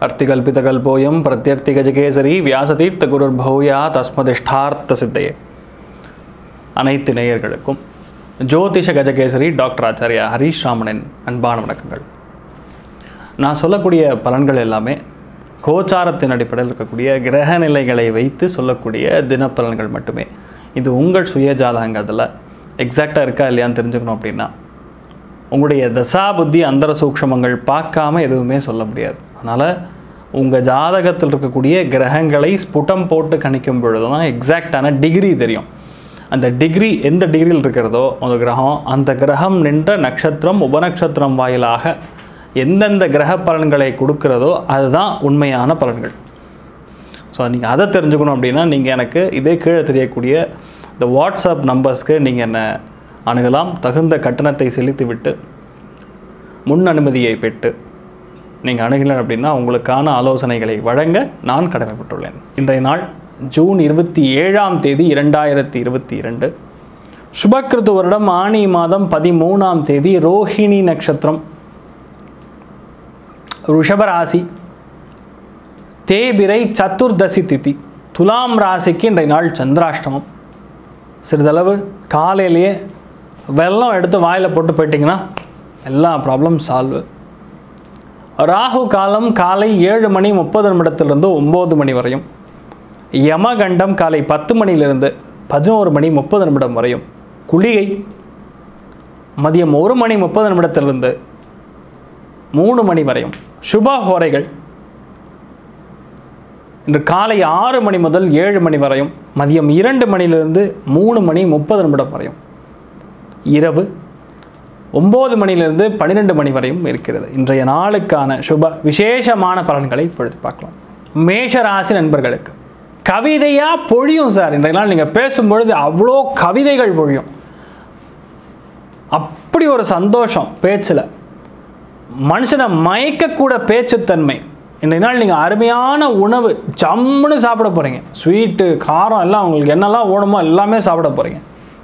அர்த்திகல்பிதகல்போயம் பிரத்யர்த்திகஜகேசரி வியாசதீர்த்தகுருர்பௌயா தஸ்மதிஷ்டார்த்த சித்தையே அனைத்து நேயர்களுக்கும் ஜோதிஷ கஜகேசரி டாக்டர் ஆச்சாரியா ஹரீஷ் ராமனின் அன்பான வணக்கங்கள் நான் சொல்லக்கூடிய பலன்கள் எல்லாமே கோச்சாரத்தின் அடிப்படையில் இருக்கக்கூடிய கிரக நிலைகளை வைத்து சொல்லக்கூடிய தினப்பலன்கள் மட்டுமே இது உங்கள் சுய ஜாதகங்கிறதுல எக்ஸாக்டாக இருக்கா இல்லையான்னு தெரிஞ்சுக்கணும் அப்படின்னா உங்களுடைய தசா புத்தி அந்தர சூக்ஷமங்கள் பார்க்காம எதுவுமே சொல்ல முடியாது அதனால் உங்கள் ஜாதகத்தில் இருக்கக்கூடிய கிரகங்களை ஸ்புடம் போட்டு கணிக்கும் பொழுது தான் எக்ஸாக்டான டிகிரி தெரியும் அந்த டிகிரி எந்த டிகிரியில் இருக்கிறதோ அந்த கிரகம் அந்த கிரகம் நின்ற நட்சத்திரம் உபநட்சத்திரம் வாயிலாக எந்தெந்த கிரக பலன்களை கொடுக்கிறதோ அதுதான் உண்மையான பலன்கள் ஸோ நீங்கள் அதை தெரிஞ்சுக்கணும் அப்படின்னா நீங்கள் எனக்கு இதே கீழே தெரியக்கூடிய இந்த வாட்ஸ்அப் நம்பர்ஸ்க்கு நீங்கள் என்னை அணுகலாம் தகுந்த கட்டணத்தை செலுத்திவிட்டு முன் அனுமதியை பெற்று நீங்கள் அணுகினர் அப்படின்னா உங்களுக்கான ஆலோசனைகளை வழங்க நான் கடமைப்பட்டுள்ளேன் இன்றைய நாள் ஜூன் இருபத்தி ஏழாம் தேதி இரண்டாயிரத்தி இருபத்தி இரண்டு சுபக்கிருத்து வருடம் ஆணி மாதம் பதிமூணாம் தேதி ரோஹிணி நட்சத்திரம் ரிஷபராசி தேபிரை சதுர்தசி திதி துலாம் ராசிக்கு இன்றைய நாள் சந்திராஷ்டமம் சிறிதளவு காலையிலேயே வெள்ளம் எடுத்து வாயில் போட்டு போயிட்டிங்கன்னா எல்லா ப்ராப்ளம் சால்வு ராகு காலம் காலை ஏழு மணி முப்பது நிமிடத்திலிருந்து ஒம்பது மணி வரையும் யமகண்டம் காலை பத்து மணியிலிருந்து பதினோரு மணி முப்பது நிமிடம் வரையும் குளிகை மதியம் ஒரு மணி முப்பது நிமிடத்திலிருந்து மூணு மணி வரையும் சுப ஹோரைகள் இன்று காலை ஆறு மணி முதல் ஏழு மணி வரையும் மதியம் இரண்டு மணியிலிருந்து மூணு மணி முப்பது நிமிடம் வரையும் இரவு ஒம்பது மணியிலிருந்து பன்னிரெண்டு மணி வரையும் இருக்கிறது இன்றைய நாளுக்கான சுப விசேஷமான பலன்களை இப்பொழுது பார்க்கலாம் மேஷ ராசி நண்பர்களுக்கு கவிதையாக பொழியும் சார் இன்றைய நாள் நீங்கள் பேசும்பொழுது அவ்வளோ கவிதைகள் பொழியும் அப்படி ஒரு சந்தோஷம் பேச்சில் மனுஷனை மயக்கக்கூட பேச்சுத்தன்மை இன்றைய நாள் நீங்கள் அருமையான உணவு ஜம்முன்னு சாப்பிட போகிறீங்க ஸ்வீட்டு காரம் எல்லாம் உங்களுக்கு என்னெல்லாம் ஓணுமோ எல்லாமே சாப்பிட போகிறீங்க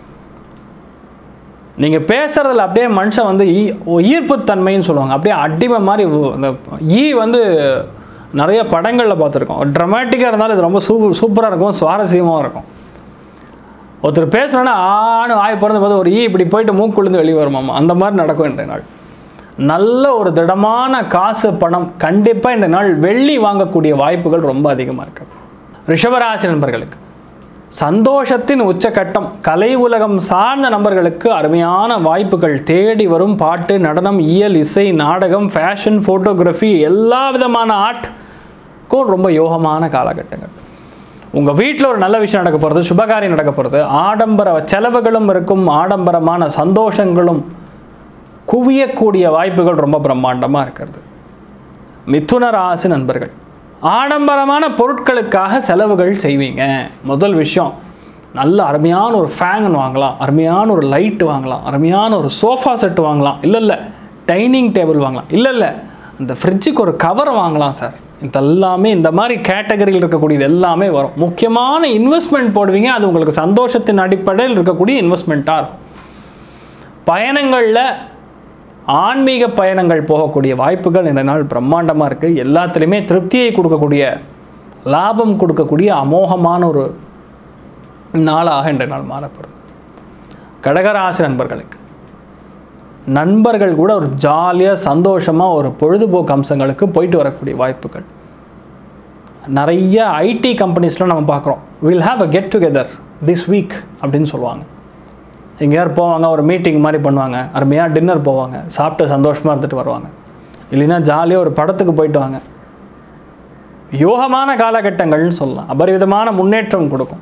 நீங்கள் பேசுகிறதுல அப்படியே மனுஷன் வந்து ஈ ஈர்ப்புத்தன்மைன்னு சொல்லுவாங்க அப்படியே அடிமை மாதிரி உ- அந்த ஈ வந்து நிறைய படங்களில் பார்த்துருக்கோம் ட்ரமாட்டிக்காக இருந்தாலும் இது ரொம்ப சூ சூப்பராக இருக்கும் சுவாரஸ்யமாக இருக்கும் ஒருத்தர் பேசுகிறோன்னா ஆணு ஆய் பிறந்த போது ஒரு ஈ இப்படி போயிட்டு மூக்குழுந்து வெளியே வருமாமா அந்த மாதிரி நடக்கும் இன்றைய நாள் நல்ல ஒரு திடமான காசு பணம் கண்டிப்பாக இந்த நாள் வெள்ளி வாங்கக்கூடிய வாய்ப்புகள் ரொம்ப அதிகமாக இருக்கு ரிஷபராசி நண்பர்களுக்கு சந்தோஷத்தின் உச்சக்கட்டம் கலை உலகம் சார்ந்த நபர்களுக்கு அருமையான வாய்ப்புகள் தேடி வரும் பாட்டு நடனம் இயல் இசை நாடகம் ஃபேஷன் ஃபோட்டோகிராஃபி எல்லா விதமான ஆர்ட்க்கும் ரொம்ப யோகமான காலகட்டங்கள் உங்கள் வீட்டில் ஒரு நல்ல விஷயம் நடக்க போகிறது சுபகாரியம் நடக்க போகிறது ஆடம்பர செலவுகளும் இருக்கும் ஆடம்பரமான சந்தோஷங்களும் குவியக்கூடிய வாய்ப்புகள் ரொம்ப பிரம்மாண்டமாக இருக்கிறது மிதுன ராசி நண்பர்கள் ஆடம்பரமான பொருட்களுக்காக செலவுகள் செய்வீங்க முதல் விஷயம் நல்ல அருமையான ஒரு ஃபேன் வாங்கலாம் அருமையான ஒரு லைட் வாங்கலாம் அருமையான ஒரு சோஃபா செட் வாங்கலாம் இல்லை இல்லை டைனிங் டேபிள் வாங்கலாம் இல்லை இல்லை அந்த ஃப்ரிட்ஜுக்கு ஒரு கவர் வாங்கலாம் சார் இதெல்லாமே இந்த மாதிரி கேட்டகரியில் இருக்கக்கூடியது எல்லாமே வரும் முக்கியமான இன்வெஸ்ட்மெண்ட் போடுவீங்க அது உங்களுக்கு சந்தோஷத்தின் அடிப்படையில் இருக்கக்கூடிய இன்வெஸ்ட்மெண்ட்டாக இருக்கும் பயணங்களில் ஆன்மீக பயணங்கள் போகக்கூடிய வாய்ப்புகள் இந்த நாள் பிரம்மாண்டமாக இருக்குது எல்லாத்துலேயுமே திருப்தியை கொடுக்கக்கூடிய லாபம் கொடுக்கக்கூடிய அமோகமான ஒரு நாளாக இன்றைய நாள் மாறப்படுது கடகராசி நண்பர்களுக்கு நண்பர்கள் கூட ஒரு ஜாலியாக சந்தோஷமாக ஒரு பொழுதுபோக்கு அம்சங்களுக்கு போயிட்டு வரக்கூடிய வாய்ப்புகள் நிறைய ஐடி கம்பெனிஸ்லாம் நம்ம பார்க்குறோம் will have a get together this week அப்படின்னு சொல்லுவாங்க எங்கேயாவது போவாங்க ஒரு மீட்டிங் மாதிரி பண்ணுவாங்க அருமையாக டின்னர் போவாங்க சாப்பிட்டு சந்தோஷமாக இருந்துட்டு வருவாங்க இல்லைன்னா ஜாலியாக ஒரு படத்துக்கு போயிட்டு வாங்க யோகமான காலகட்டங்கள்னு சொல்லலாம் அபரிவிதமான முன்னேற்றம் கொடுக்கும்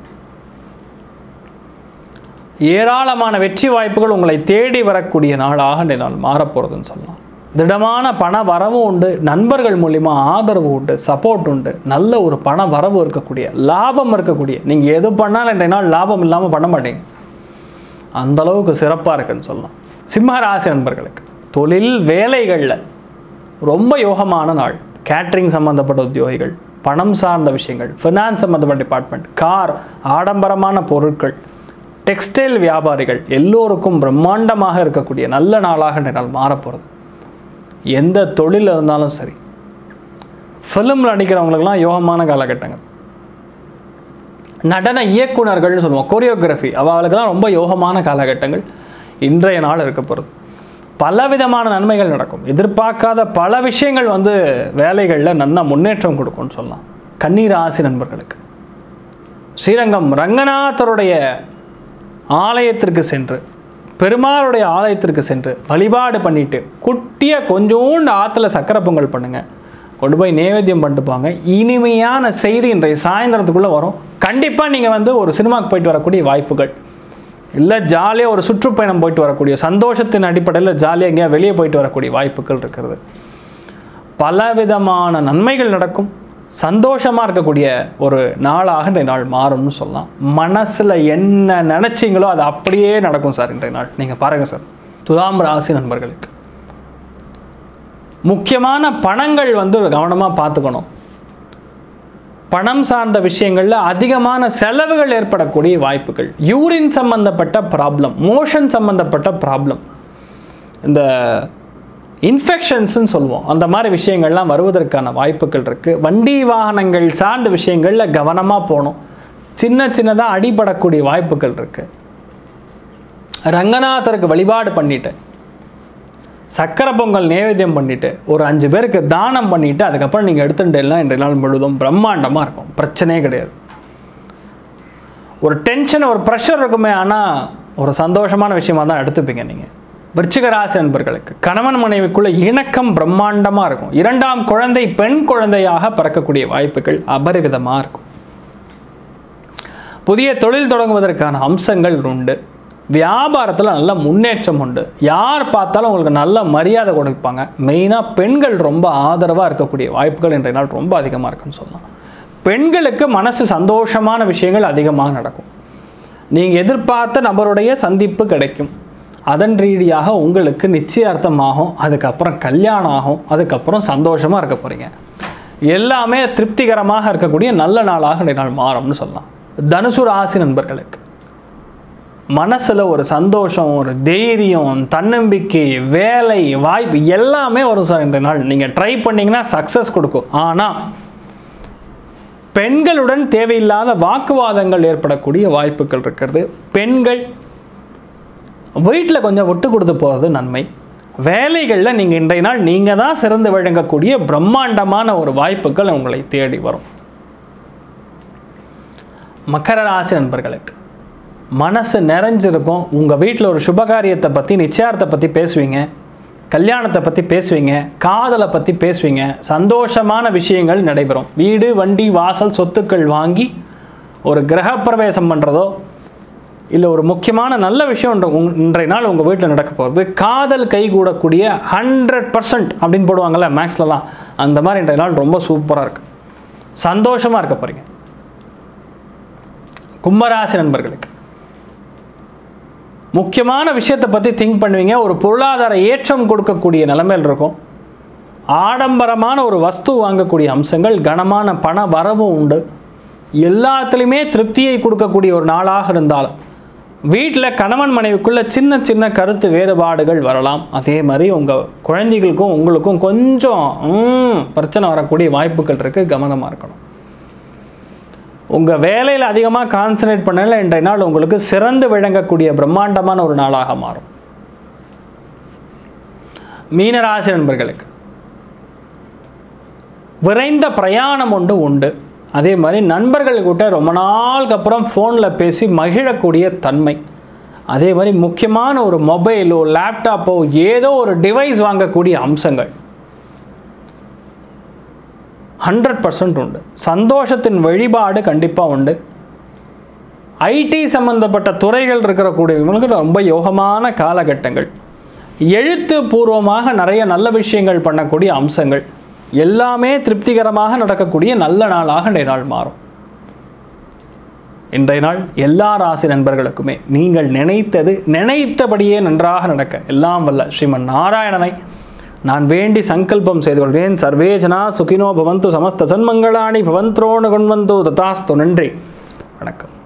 ஏராளமான வெற்றி வாய்ப்புகள் உங்களை தேடி வரக்கூடிய நாளாக இந்த நாள் மாறப்போகிறதுன்னு சொல்லலாம் திடமான பண வரவும் உண்டு நண்பர்கள் மூலிமா ஆதரவு உண்டு சப்போர்ட் உண்டு நல்ல ஒரு பண வரவு இருக்கக்கூடிய லாபம் இருக்கக்கூடிய நீங்கள் எது பண்ணாலும் இன்றைய நாள் லாபம் இல்லாமல் பண்ண மாட்டீங்க அந்த அளவுக்கு சிறப்பாக இருக்குன்னு சொல்லலாம் சிம்ம ராசி நண்பர்களுக்கு தொழில் வேலைகளில் ரொம்ப யோகமான நாள் கேட்ரிங் சம்மந்தப்பட்ட உத்தியோகிகள் பணம் சார்ந்த விஷயங்கள் ஃபினான்ஸ் சம்மந்தப்பட்ட டிபார்ட்மெண்ட் கார் ஆடம்பரமான பொருட்கள் டெக்ஸ்டைல் வியாபாரிகள் எல்லோருக்கும் பிரம்மாண்டமாக இருக்கக்கூடிய நல்ல நாளாக இந்த நாள் மாறப்போகிறது எந்த தொழில் இருந்தாலும் சரி ஃபிலிமில் நடிக்கிறவங்களுக்கெல்லாம் யோகமான காலகட்டங்கள் நடன இயக்குனர்கள்னு சொல்லுவோம் கொரியோகிராஃபி அவளுக்கெல்லாம் ரொம்ப யோகமான காலகட்டங்கள் இன்றைய நாள் இருக்க போகிறது பலவிதமான நன்மைகள் நடக்கும் எதிர்பார்க்காத பல விஷயங்கள் வந்து வேலைகளில் நல்ல முன்னேற்றம் கொடுக்கும்னு சொல்லலாம் கண்ணீர் ஆசி நண்பர்களுக்கு ஸ்ரீரங்கம் ரங்கநாதருடைய ஆலயத்திற்கு சென்று பெருமாளுடைய ஆலயத்திற்கு சென்று வழிபாடு பண்ணிட்டு குட்டியாக கொஞ்சோண்டு ஆற்றுல சக்கரை பொங்கல் பண்ணுங்க கொண்டு போய் நேவேத்தியம் பண்ணிட்டு போங்க இனிமையான செய்தி இன்றைய சாயந்தரத்துக்குள்ளே வரும் கண்டிப்பாக நீங்கள் வந்து ஒரு சினிமாவுக்கு போயிட்டு வரக்கூடிய வாய்ப்புகள் இல்லை ஜாலியாக ஒரு சுற்றுப்பயணம் போயிட்டு வரக்கூடிய சந்தோஷத்தின் அடிப்படையில் ஜாலியாக எங்கேயா வெளியே போயிட்டு வரக்கூடிய வாய்ப்புகள் இருக்கிறது பலவிதமான நன்மைகள் நடக்கும் சந்தோஷமாக இருக்கக்கூடிய ஒரு நாளாக இன்றைய நாள் மாறும்னு சொல்லலாம் மனசில் என்ன நினச்சிங்களோ அது அப்படியே நடக்கும் சார் இன்றைய நாள் நீங்கள் பாருங்கள் சார் துலாம் ராசி நண்பர்களுக்கு முக்கியமான பணங்கள் வந்து கவனமாக பார்த்துக்கணும் பணம் சார்ந்த விஷயங்களில் அதிகமான செலவுகள் ஏற்படக்கூடிய வாய்ப்புகள் யூரின் சம்பந்தப்பட்ட ப்ராப்ளம் மோஷன் சம்பந்தப்பட்ட ப்ராப்ளம் இந்த இன்ஃபெக்ஷன்ஸ்னு சொல்லுவோம் அந்த மாதிரி விஷயங்கள்லாம் வருவதற்கான வாய்ப்புகள் இருக்குது வண்டி வாகனங்கள் சார்ந்த விஷயங்களில் கவனமாக போகணும் சின்ன சின்னதாக அடிபடக்கூடிய வாய்ப்புகள் இருக்குது ரங்கநாதருக்கு வழிபாடு பண்ணிட்டு சக்கரை பொங்கல் நேவேத்தியம் பண்ணிட்டு ஒரு அஞ்சு பேருக்கு தானம் பண்ணிட்டு அதுக்கப்புறம் நீங்கள் எடுத்துட்டேன்னா இன்றைய நாள் முழுதும் பிரம்மாண்டமாக இருக்கும் பிரச்சனையே கிடையாது ஒரு டென்ஷன் ஒரு ப்ரெஷர் இருக்குமே ஆனால் ஒரு சந்தோஷமான விஷயமா தான் எடுத்துப்பீங்க நீங்கள் விருச்சிக ராசி நண்பர்களுக்கு கணவன் மனைவிக்குள்ள இணக்கம் பிரம்மாண்டமாக இருக்கும் இரண்டாம் குழந்தை பெண் குழந்தையாக பிறக்கக்கூடிய வாய்ப்புகள் அபரிவிதமாக இருக்கும் புதிய தொழில் தொடங்குவதற்கான அம்சங்கள் உண்டு வியாபாரத்தில் நல்ல முன்னேற்றம் உண்டு யார் பார்த்தாலும் உங்களுக்கு நல்ல மரியாதை கொடுப்பாங்க மெயினாக பெண்கள் ரொம்ப ஆதரவாக இருக்கக்கூடிய வாய்ப்புகள் இன்றைய நாள் ரொம்ப அதிகமாக இருக்குன்னு சொல்லலாம் பெண்களுக்கு மனசு சந்தோஷமான விஷயங்கள் அதிகமாக நடக்கும் நீங்கள் எதிர்பார்த்த நபருடைய சந்திப்பு கிடைக்கும் அதன் ரீதியாக உங்களுக்கு நிச்சயார்த்தமாகும் அதுக்கப்புறம் கல்யாணம் ஆகும் அதுக்கப்புறம் சந்தோஷமாக இருக்க போகிறீங்க எல்லாமே திருப்திகரமாக இருக்கக்கூடிய நல்ல நாளாக இன்றைய நாள் மாறும்னு சொல்லலாம் தனுசு ராசி நண்பர்களுக்கு மனசில் ஒரு சந்தோஷம் ஒரு தைரியம் தன்னம்பிக்கை வேலை வாய்ப்பு எல்லாமே வரும் சார் இன்றைய நாள் நீங்கள் ட்ரை பண்ணிங்கன்னா சக்ஸஸ் கொடுக்கும் ஆனால் பெண்களுடன் தேவையில்லாத வாக்குவாதங்கள் ஏற்படக்கூடிய வாய்ப்புகள் இருக்கிறது பெண்கள் வீட்டில் கொஞ்சம் விட்டு கொடுத்து போகிறது நன்மை வேலைகளில் நீங்கள் இன்றைய நாள் நீங்கள் தான் சிறந்து விளங்கக்கூடிய பிரம்மாண்டமான ஒரு வாய்ப்புகள் உங்களை தேடி வரும் மக்கர ராசி நண்பர்களுக்கு மனசு நிறைஞ்சிருக்கும் உங்கள் வீட்டில் ஒரு சுபகாரியத்தை பற்றி நிச்சயார்த்தை பற்றி பேசுவீங்க கல்யாணத்தை பற்றி பேசுவீங்க காதலை பற்றி பேசுவீங்க சந்தோஷமான விஷயங்கள் நடைபெறும் வீடு வண்டி வாசல் சொத்துக்கள் வாங்கி ஒரு கிரகப்பிரவேசம் பண்ணுறதோ இல்லை ஒரு முக்கியமான நல்ல விஷயம் இன்ற- உங்- இன்றைய நாள் உங்கள் வீட்டில் நடக்க போகிறது காதல் கைகூடக்கூடிய ஹண்ட்ரட் பர்சன்ட் அப்படின்னு போடுவாங்கல்ல மேக்ஸ்லலாம் அந்த மாதிரி இன்றைய நாள் ரொம்ப சூப்பராக இருக்கு சந்தோஷமாக இருக்க போகிறீங்க கும்பராசி நண்பர்களுக்கு முக்கியமான விஷயத்தை பற்றி திங்க் பண்ணுவீங்க ஒரு பொருளாதார ஏற்றம் கொடுக்கக்கூடிய நிலைமையில் இருக்கும் ஆடம்பரமான ஒரு வஸ்து வாங்கக்கூடிய அம்சங்கள் கனமான பண வரவும் உண்டு எல்லாத்துலேயுமே திருப்தியை கொடுக்கக்கூடிய ஒரு நாளாக இருந்தாலும் வீட்டில் கணவன் மனைவிக்குள்ள சின்ன சின்ன கருத்து வேறுபாடுகள் வரலாம் அதே மாதிரி உங்கள் குழந்தைகளுக்கும் உங்களுக்கும் கொஞ்சம் ம், பிரச்சனை வரக்கூடிய வாய்ப்புகள் இருக்குது கவனமாக இருக்கணும் உங்கள் வேலையில் அதிகமாக கான்சன்ட்ரேட் பண்ணல இன்றைய நாள் உங்களுக்கு சிறந்து விளங்கக்கூடிய பிரம்மாண்டமான ஒரு நாளாக மாறும் மீனராசி நண்பர்களுக்கு விரைந்த பிரயாணம் ஒன்று உண்டு அதே மாதிரி நண்பர்கள் கிட்ட ரொம்ப நாளுக்கு அப்புறம் ஃபோனில் பேசி மகிழக்கூடிய தன்மை அதே மாதிரி முக்கியமான ஒரு மொபைலோ லேப்டாப்போ ஏதோ ஒரு டிவைஸ் வாங்கக்கூடிய அம்சங்கள் ஹண்ட்ரட் பர்சன்ட் உண்டு சந்தோஷத்தின் வழிபாடு கண்டிப்பாக உண்டு ஐடி சம்பந்தப்பட்ட துறைகள் இருக்கிற கூடியவங்களுக்கு ரொம்ப யோகமான காலகட்டங்கள் எழுத்து பூர்வமாக நிறைய நல்ல விஷயங்கள் பண்ணக்கூடிய அம்சங்கள் எல்லாமே திருப்திகரமாக நடக்கக்கூடிய நல்ல நாளாக இன்றைய நாள் மாறும் இன்றைய நாள் எல்லா ராசி நண்பர்களுக்குமே நீங்கள் நினைத்தது நினைத்தபடியே நன்றாக நடக்க எல்லாம் வல்ல ஸ்ரீமன் நாராயணனை நான் வேண்டி சங்கல்பம் செய்து கொள்கிறேன் சர்வேஜனா சுகினோ பவந்து சமஸ்த சன்மங்களாணி பவந்த்ரோணு கொன்வந்தோ ததாஸ்து நன்றி வணக்கம்